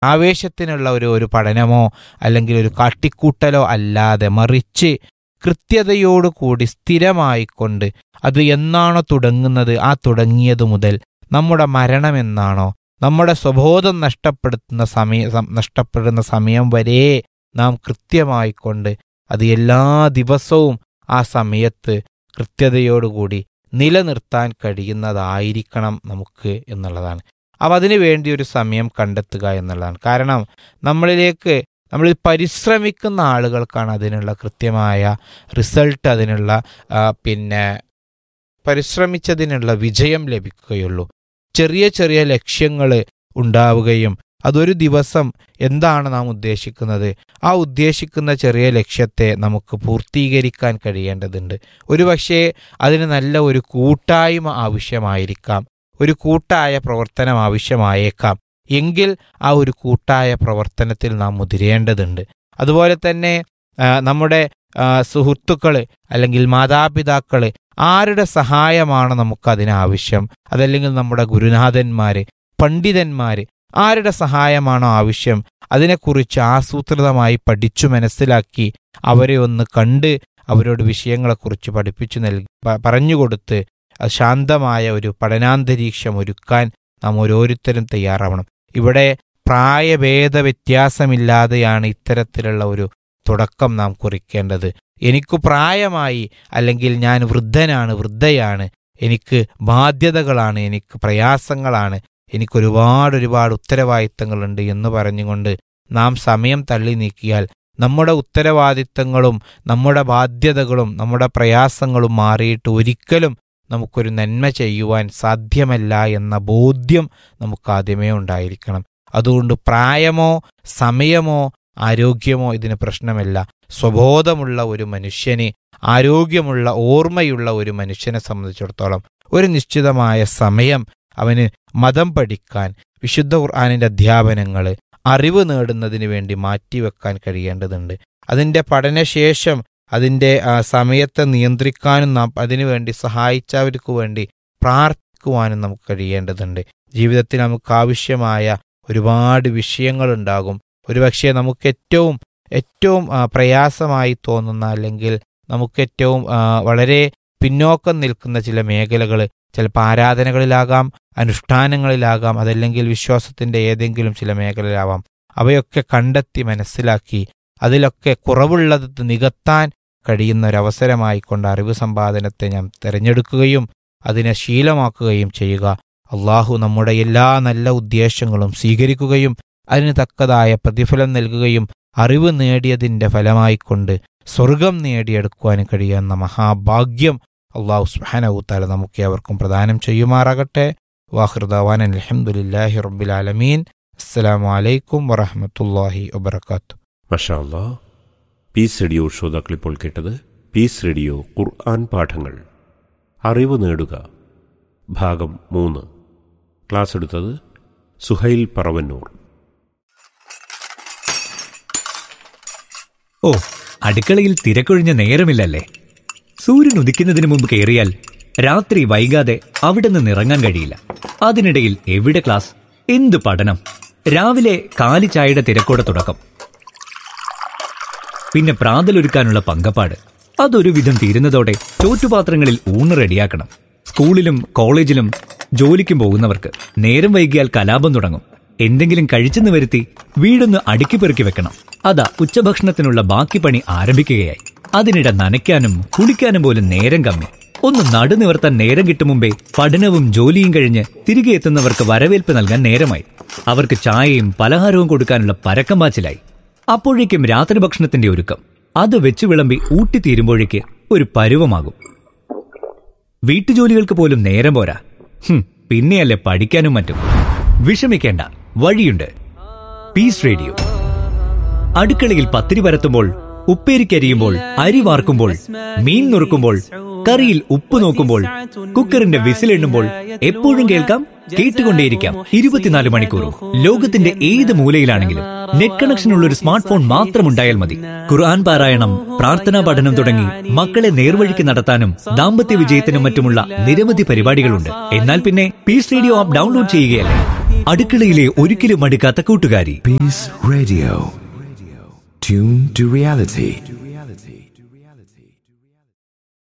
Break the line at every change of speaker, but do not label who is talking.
ആവേശത്തിനുള്ള ഒരു ഒരു പഠനമോ അല്ലെങ്കിൽ ഒരു കാട്ടിക്കൂട്ടലോ അല്ലാതെ മറിച്ച് കൃത്യതയോടുകൂടി സ്ഥിരമായിക്കൊണ്ട് അത് എന്നാണോ തുടങ്ങുന്നത് ആ തുടങ്ങിയത് മുതൽ നമ്മുടെ മരണം എന്നാണോ നമ്മുടെ സ്വബോധം നഷ്ടപ്പെടുത്തുന്ന സമയ സം- നഷ്ടപ്പെടുന്ന സമയം വരെ നാം കൃത്യമായിക്കൊണ്ട് അത് എല്ലാ ദിവസവും ആ സമയത്ത് കൃത്യതയോടുകൂടി നിലനിർത്താൻ കഴിയുന്നതായിരിക്കണം നമുക്ക് എന്നുള്ളതാണ് അപ്പം അതിനു വേണ്ടി ഒരു സമയം കണ്ടെത്തുക എന്നുള്ളതാണ് കാരണം നമ്മളിലേക്ക് നമ്മൾ പരിശ്രമിക്കുന്ന ആളുകൾക്കാണ് അതിനുള്ള കൃത്യമായ റിസൾട്ട് അതിനുള്ള ആ, പിന്നെ പരിശ്രമിച്ചതിനുള്ള വിജയം ലഭിക്കുകയുള്ളൂ ചെറിയ ചെറിയ ലക്ഷ്യങ്ങൾ ഉണ്ടാവുകയും അതൊരു ദിവസം എന്താണ് നാം ഉദ്ദേശിക്കുന്നത് ആ ഉദ്ദേശിക്കുന്ന ചെറിയ ലക്ഷ്യത്തെ നമുക്ക് പൂർത്തീകരിക്കാൻ കഴിയേണ്ടതുണ്ട് ഒരുപക്ഷേ അതിന് നല്ല ഒരു കൂട്ടായ്മ ആവശ്യമായിരിക്കാം ഒരു കൂട്ടായ പ്രവർത്തനം ആവശ്യമായേക്കാം എങ്കിൽ ആ ഒരു കൂട്ടായ പ്രവർത്തനത്തിൽ നാം മുതിരേണ്ടതുണ്ട് അതുപോലെ തന്നെ ആ, നമ്മുടെ സുഹൃത്തുക്കൾ അല്ലെങ്കിൽ മാതാപിതാക്കൾ ആരുടെ സഹായമാണ് നമുക്കതിന് ആവശ്യം അതല്ലെങ്കിൽ നമ്മുടെ ഗുരുനാഥന്മാര് പണ്ഡിതന്മാര് ആരുടെ സഹായമാണോ ആവശ്യം അതിനെക്കുറിച്ച് ആസൂത്രിതമായി പഠിച്ചു മനസ്സിലാക്കി അവരെ ഒന്ന് കണ്ട് അവരോട് വിഷയങ്ങളെക്കുറിച്ച് പഠിപ്പിച്ചു നൽകി പ- പറഞ്ഞുകൊടുത്ത് അത് ശാന്തമായ ഒരു പഠനാന്തരീക്ഷം ഒരുക്കാൻ നാം ഓരോരുത്തരും തയ്യാറാവണം ഇവിടെ പ്രായഭേദ വ്യത്യാസമില്ലാതെയാണ് ഇത്തരത്തിലുള്ള ഒരു തുടക്കം നാം കുറിക്കേണ്ടത് എനിക്ക് പ്രായമായി അല്ലെങ്കിൽ ഞാൻ വൃദ്ധനാണ് വൃദ്ധയാണ് എനിക്ക് ബാധ്യതകളാണ് എനിക്ക് പ്രയാസങ്ങളാണ് എനിക്ക് ഒരുപാട് ഒരുപാട് ഉത്തരവാദിത്തങ്ങളുണ്ട് എന്ന് പറഞ്ഞുകൊണ്ട് നാം സമയം തള്ളി നീക്കിയാൽ നമ്മുടെ ഉത്തരവാദിത്തങ്ങളും നമ്മുടെ ബാധ്യതകളും നമ്മുടെ പ്രയാസങ്ങളും മാറിയിട്ട് ഒരിക്കലും നമുക്കൊരു നന്മ ചെയ്യുവാൻ സാധ്യമല്ല എന്ന ബോധ്യം നമുക്ക് ആദ്യമേ ഉണ്ടായിരിക്കണം അതുകൊണ്ട് പ്രായമോ സമയമോ ആരോഗ്യമോ ഇതിന് പ്രശ്നമല്ല സ്വബോധമുള്ള ഒരു മനുഷ്യന് ആരോഗ്യമുള്ള ഓർമ്മയുള്ള ഒരു മനുഷ്യനെ സംബന്ധിച്ചിടത്തോളം ഒരു നിശ്ചിതമായ സമയം അവന് മതം പഠിക്കാൻ വിശുദ്ധ ഖുർആാനിൻ്റെ അധ്യാപനങ്ങൾ അറിവ് നേടുന്നതിന് വേണ്ടി മാറ്റിവെക്കാൻ കഴിയേണ്ടതുണ്ട് അതിൻ്റെ പഠനശേഷം അതിൻ്റെ ആ, സമയത്തെ നിയന്ത്രിക്കാനും നാം അതിനുവേണ്ടി സഹായിച്ചവർക്ക് വേണ്ടി പ്രാർത്ഥിക്കുവാനും നമുക്ക് കഴിയേണ്ടതുണ്ട് ജീവിതത്തിൽ നമുക്ക് ആവശ്യമായ ഒരുപാട് വിഷയങ്ങളുണ്ടാകും ഒരുപക്ഷെ നമുക്ക് ഏറ്റവും ഏറ്റവും ആ, പ്രയാസമായി തോന്നുന്ന അല്ലെങ്കിൽ നമുക്ക് ഏറ്റവും ആ, വളരെ പിന്നോക്കം നിൽക്കുന്ന ചില മേഖലകൾ ചിലപ്പോൾ ആരാധനകളിലാകാം അനുഷ്ഠാനങ്ങളിലാകാം അതല്ലെങ്കിൽ വിശ്വാസത്തിന്റെ ഏതെങ്കിലും ചില മേഖലയിലാവാം അവയൊക്കെ കണ്ടെത്തി മനസ്സിലാക്കി അതിലൊക്കെ കുറവുള്ളത് നികത്താൻ കഴിയുന്ന ഒരവസരമായിക്കൊണ്ട് അറിവ് സമ്പാദനത്തെ ഞാൻ തിരഞ്ഞെടുക്കുകയും അതിനെ ശീലമാക്കുകയും ചെയ്യുക അള്ളാഹു നമ്മുടെ എല്ലാ നല്ല ഉദ്ദേശങ്ങളും സ്വീകരിക്കുകയും അതിന് തക്കതായ പ്രതിഫലം നൽകുകയും അറിവ് നേടിയതിൻ്റെ ഫലമായിക്കൊണ്ട് സ്വർഗം നേടിയെടുക്കുവാൻ കഴിയുന്ന മഹാഭാഗ്യം അള്ളാഹു സുഹാനവുത്താല നമുക്ക് അവർക്കും പ്രദാനം ചെയ്യുമാറാകട്ടെ വാഹൃദാവാൻ അലഹമുല്ലാഹി റബ്ബിലാലമീൻ അസ്സലാമു അലൈക്കും വറഹമത്തല്ലാഹി വബർക്കാത്തു
മഷാ അല്ലാ പീസ് റേഡിയോ ശ്രോതാക്കൾ ഇപ്പോൾ കേട്ടത് പീസ് റേഡിയോ ഖുർആൻ പാഠങ്ങൾ അറിവ് നേടുക ഭാഗം മൂന്ന് ക്ലാസ് എടുത്തത് സുഹൈൽ പറവന്നൂർ
ഓ അടുക്കളയിൽ തിരക്കൊഴിഞ്ഞ നേരമില്ലല്ലേ സൂര്യൻ ഉദിക്കുന്നതിന് മുമ്പ് കയറിയാൽ രാത്രി വൈകാതെ അവിടെ നിന്ന് ഇറങ്ങാൻ കഴിയില്ല അതിനിടയിൽ എവിടെ ക്ലാസ് എന്ത് പഠനം രാവിലെ കാലി ചായയുടെ തിരക്കോടെ തുടക്കം പിന്നെ പ്രാതലൊരുക്കാനുള്ള പങ്കപ്പാട് അതൊരു വിധം തീരുന്നതോടെ ചോറ്റുപാത്രങ്ങളിൽ ഊണ് റെഡിയാക്കണം സ്കൂളിലും കോളേജിലും ജോലിക്കും പോകുന്നവർക്ക് നേരം വൈകിയാൽ കലാപം തുടങ്ങും എന്തെങ്കിലും കഴിച്ചെന്ന് വരുത്തി വീടൊന്ന് അടുക്കി പെറുക്കി വെക്കണം അതാ ഉച്ചഭക്ഷണത്തിനുള്ള ബാക്കി പണി ആരംഭിക്കുകയായി അതിനിടെ നനയ്ക്കാനും കുളിക്കാനും പോലും നേരം കമ്മി ഒന്ന് നടുനിവർത്താൻ നേരം കിട്ടും മുമ്പേ പഠനവും ജോലിയും കഴിഞ്ഞ് തിരികെ എത്തുന്നവർക്ക് വരവേൽപ്പ് നൽകാൻ നേരമായി അവർക്ക് ചായയും പലഹാരവും കൊടുക്കാനുള്ള പരക്കം പാച്ചിലായി അപ്പോഴേക്കും രാത്രി ഭക്ഷണത്തിന്റെ ഒരുക്കം അത് വെച്ച് വിളമ്പി ഊട്ടിത്തീരുമ്പോഴേക്ക് ഒരു പരുവമാകും വീട്ടുജോലികൾക്ക് പോലും നേരം പോരാ ഹും, പിന്നെയല്ലേ പഠിക്കാനും മറ്റും വിഷമിക്കേണ്ട വഴിയുണ്ട് പീസ് റേഡിയോ അടുക്കളയിൽ പത്തിരി പരത്തുമ്പോൾ ഉപ്പേരിക്കരിയുമ്പോൾ അരി വാർക്കുമ്പോൾ മീൻ നുറുക്കുമ്പോൾ കറിയിൽ ഉപ്പ് നോക്കുമ്പോൾ കുക്കറിന്റെ വിസിലെണ്ണുമ്പോൾ എപ്പോഴും കേൾക്കാം കേട്ടുകൊണ്ടേയിരിക്കാം ഇരുപത്തിനാല് മണിക്കൂറും ലോകത്തിന്റെ ഏത് മൂലയിലാണെങ്കിലും നെറ്റ് കണക്ഷൻ ഉള്ള ഒരു സ്മാർട്ട് ഫോൺ മാത്രം ഉണ്ടായാൽ മതി ഖുർആൻ പാരായണം പ്രാർത്ഥനാ പഠനം തുടങ്ങി മക്കളെ നേർവഴിക്ക് നടത്താനും ദാമ്പത്യ വിജയത്തിനും മറ്റുമുള്ള നിരവധി പരിപാടികളുണ്ട് എന്നാൽ പിന്നെ പീസ് റേഡിയോ ആപ്പ് ഡൗൺലോഡ് ചെയ്യുകയല്ലേ അടുക്കളയിലെ ഒരിക്കലും മടുക്കാത്ത കൂട്ടുകാരി